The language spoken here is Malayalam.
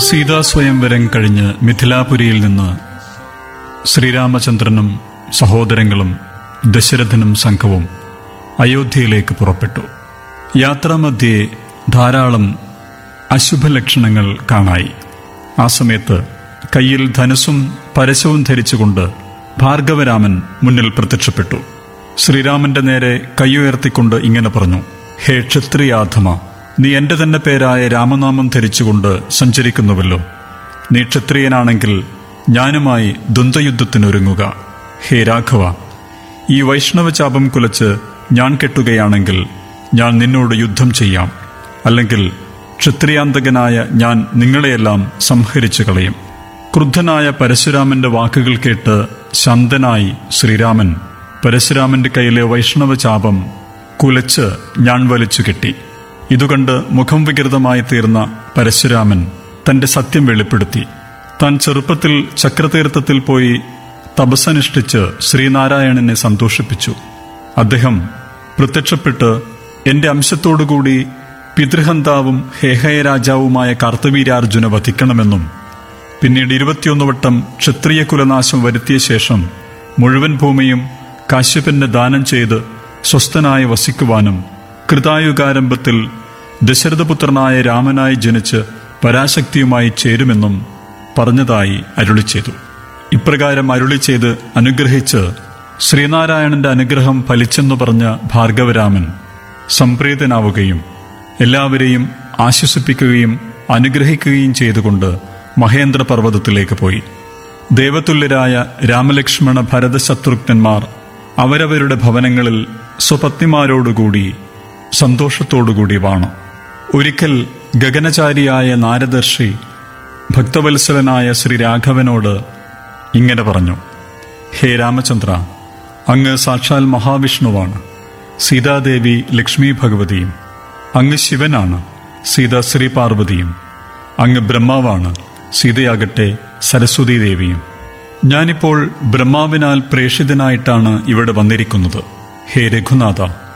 സീതാ സ്വയംവരം കഴിഞ്ഞ് മിഥിലാപുരിയിൽ നിന്ന് ശ്രീരാമചന്ദ്രനും സഹോദരങ്ങളും ദശരഥനും സംഘവും അയോധ്യയിലേക്ക് പുറപ്പെട്ടു യാത്രാമധ്യേ ധാരാളം അശുഭലക്ഷണങ്ങൾ കാണായി ആ സമയത്ത് കയ്യിൽ ധനുസും പരശവും ധരിച്ചുകൊണ്ട് ഭാർഗവരാമൻ മുന്നിൽ പ്രത്യക്ഷപ്പെട്ടു ശ്രീരാമന്റെ നേരെ കൈയുയർത്തിക്കൊണ്ട് ഇങ്ങനെ പറഞ്ഞു ഹേ ക്ഷത്രിയാധമ നീ എന്റെ തന്നെ പേരായ രാമനാമം ധരിച്ചുകൊണ്ട് സഞ്ചരിക്കുന്നുവല്ലോ നീ ക്ഷത്രിയനാണെങ്കിൽ ഞാനുമായി ദ്വന്ദ്വയുദ്ധത്തിനൊരുങ്ങുക ഹേ രാഘവ ഈ വൈഷ്ണവ ചാപം കുലച്ച് ഞാൻ കെട്ടുകയാണെങ്കിൽ ഞാൻ നിന്നോട് യുദ്ധം ചെയ്യാം അല്ലെങ്കിൽ ക്ഷത്രിയാന്തകനായ ഞാൻ നിങ്ങളെയെല്ലാം സംഹരിച്ചു കളയും ക്രുദ്ധനായ പരശുരാമന്റെ വാക്കുകൾ കേട്ട് ശാന്തനായി ശ്രീരാമൻ പരശുരാമന്റെ കയ്യിലെ വൈഷ്ണവ ചാപം കുലച്ച് ഞാൻ വലിച്ചു കെട്ടി ഇതുകണ്ട് മുഖം വികൃതമായി തീർന്ന പരശുരാമൻ തന്റെ സത്യം വെളിപ്പെടുത്തി താൻ ചെറുപ്പത്തിൽ ചക്രതീർത്ഥത്തിൽ പോയി തപസ്സനുഷ്ഠിച്ച് ശ്രീനാരായണനെ സന്തോഷിപ്പിച്ചു അദ്ദേഹം പ്രത്യക്ഷപ്പെട്ട് എന്റെ അംശത്തോടുകൂടി പിതൃഹന്താവും ഹേഹയ രാജാവുമായ കാർത്തവീര്യാർജുന വധിക്കണമെന്നും പിന്നീട് ഇരുപത്തിയൊന്ന് വട്ടം ക്ഷത്രിയ കുലനാശം വരുത്തിയ ശേഷം മുഴുവൻ ഭൂമിയും കാശ്യപന് ദാനം ചെയ്ത് സ്വസ്ഥനായി വസിക്കുവാനും കൃതായുകാരംഭത്തിൽ ദശരഥപുത്രനായ രാമനായി ജനിച്ച് പരാശക്തിയുമായി ചേരുമെന്നും പറഞ്ഞതായി അരുളി ചെയ്തു ഇപ്രകാരം അരുളി ചെയ്ത് അനുഗ്രഹിച്ച് ശ്രീനാരായണന്റെ അനുഗ്രഹം ഫലിച്ചെന്നു പറഞ്ഞ ഭാർഗവരാമൻ സംപ്രീതനാവുകയും എല്ലാവരെയും ആശ്വസിപ്പിക്കുകയും അനുഗ്രഹിക്കുകയും ചെയ്തുകൊണ്ട് മഹേന്ദ്ര പർവ്വതത്തിലേക്ക് പോയി ദേവതുല്യരായ രാമലക്ഷ്മണ ഭരതശത്രുഘ്നന്മാർ അവരവരുടെ ഭവനങ്ങളിൽ സ്വപത്നിമാരോടുകൂടി സന്തോഷത്തോടുകൂടി വാണു ഒരിക്കൽ ഗഗനചാരിയായ നാരദർശി ഭക്തവത്സലനായ ശ്രീ രാഘവനോട് ഇങ്ങനെ പറഞ്ഞു ഹേ രാമചന്ദ്ര അങ്ങ് സാക്ഷാൽ മഹാവിഷ്ണുവാണ് സീതാദേവി ലക്ഷ്മി ഭഗവതിയും അങ്ങ് ശിവനാണ് സീത ശ്രീ പാർവതിയും അങ്ങ് ബ്രഹ്മാവാണ് സീതയാകട്ടെ സരസ്വതി ദേവിയും ഞാനിപ്പോൾ ബ്രഹ്മാവിനാൽ പ്രേഷിതനായിട്ടാണ് ഇവിടെ വന്നിരിക്കുന്നത് ഹേ രഘുനാഥ